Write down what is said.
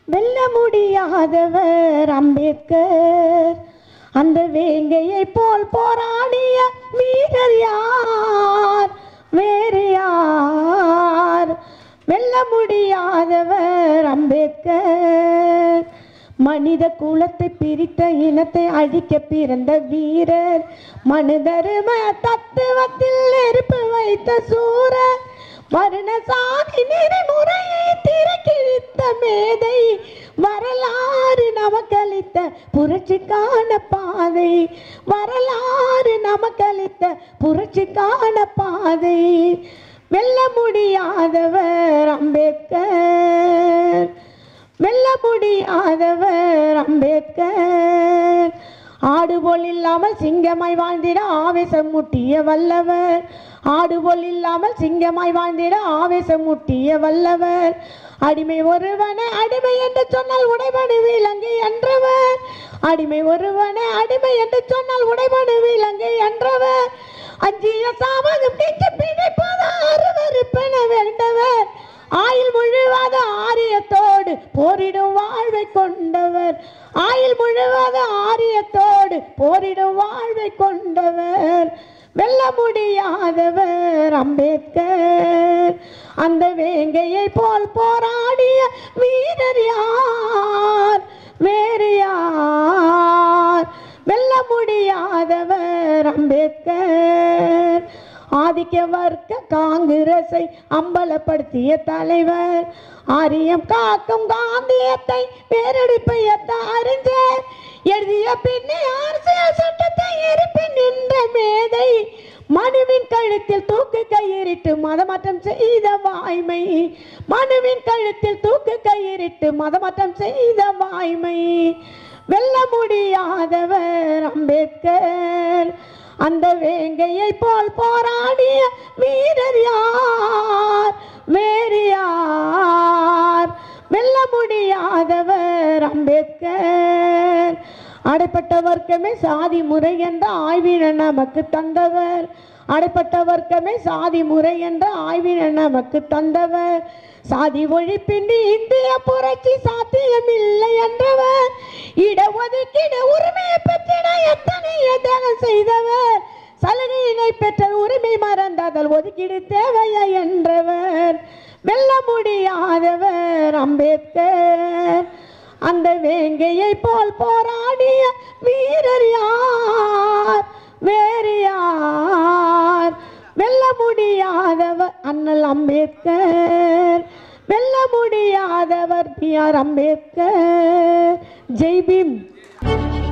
வெல்ல முடியாதவர் அம்பேத்கர் அந்த வேங்கையை போல் போராடிய வீரர் யார் வேறு யார் வெல்ல முடியாதவர் அம்பேத்கர் மனித குலத்தை பிரித்த இனத்தை அழிக்க பிறந்த வீரர் மனுதரும தத்துவத்தில் நெருப்பு வைத்த சூரர் வருண சாதி நெறிமுறையை திறக்கிழித்த மேதை வரலாறு நமக்களித்த புரட்சிக்கான பாதை வரலாறு நமக்களித்த புரட்சிக்கான பாதை வெல்ல முடியாதவர் அம்பேத்கர் வெல்ல முடியாதவர் அம்பேத்கர் ஆடுபோல் இல்லாமல் சிங்கமாய் வாழ்ந்திட ஆவேசம் முட்டிய வல்லவர் ஆடுபோல் இல்லாமல் சிங்கமாய் வாழ்ந்திட ஆவேசம் முட்டிய வல்லவர் அடிமை ஒருவனை அடிமை என்று சொன்னால் உடைபடு விலங்கு என்றவர் அடிமை ஒருவனை அடிமை என்று சொன்னால் உடைபடு விலங்கு என்றவர் அஞ்சிய சாமதும் நீக்கி பிழைப்பது அருவருப்பென வேண்டவர் ஆயில் முழுவத ஆரியத்தோடு போரிடும் வாழ்வை கொண்டவர் ஆயில் முழுவத ஆரியத்தோடு போரிடும் வாழ்வை கொண்டவர் வெல்ல முடியாதவர் அம்பேத்கர் அந்த வேங்கையை போல் போராடிய வீரர் யார் வேறு யார் வெல்ல முடியாதவர் அம்பேத்கர் ஆதிக்க வர்க்க காங்கிரஸை அம்பலப்படுத்திய தலைவர் ஆரியம் காக்கும் காந்தியத்தை வேறெடுப்பையத்த அறிஞர் எழுதிய பின்னே அரசியல் சட்டத்தை எரிப்பி நின்ற மேதை மனுவின் கழுத்தில் தூக்கு கயிறிட்டு மதமாற்றம் செய்த வாய்மை மனுவின் கழுத்தில் தூக்கு கயிறிட்டு மதமாற்றம் செய்த வாய்மை வெல்ல முடியாதவர் அம்பேத்கர் அந்த வேங்கையை போல் போராடிய வீரர் யார் வேறு யார் வெல்ல முடியாதவர் அம்பேத்கர் அடைப்பட்ட வர்க்கமே சாதி முறை என்ற ஆய்வினை நமக்கு தந்தவர் அடைப்பட்ட வர்க்கமே சாதி முறை என்ற ஆய்வினை நமக்கு தந்தவர் சாதி ஒழிப்பின்றி இந்திய புரட்சி சாத்தியமில்லை என்றவர் இடஒதுக்கீடு உரிமையை பெற்றிட எத்தனை தியாகம் செய்தவர் சலுகையினை பெற்ற உரிமை மறந்தாதல் ஒதுக்கீடு தேவையா என்றவர் வெல்ல முடியாதவர் அம்பேத்கர் அந்த வேங்கையை போல் போராடிய வீரர் யார் வேறு யார் வெல்ல முடியாதவர் அண்ணல் அம்பேத்கர் வெல்ல முடியாதவர் B R Ambedkar Jai beam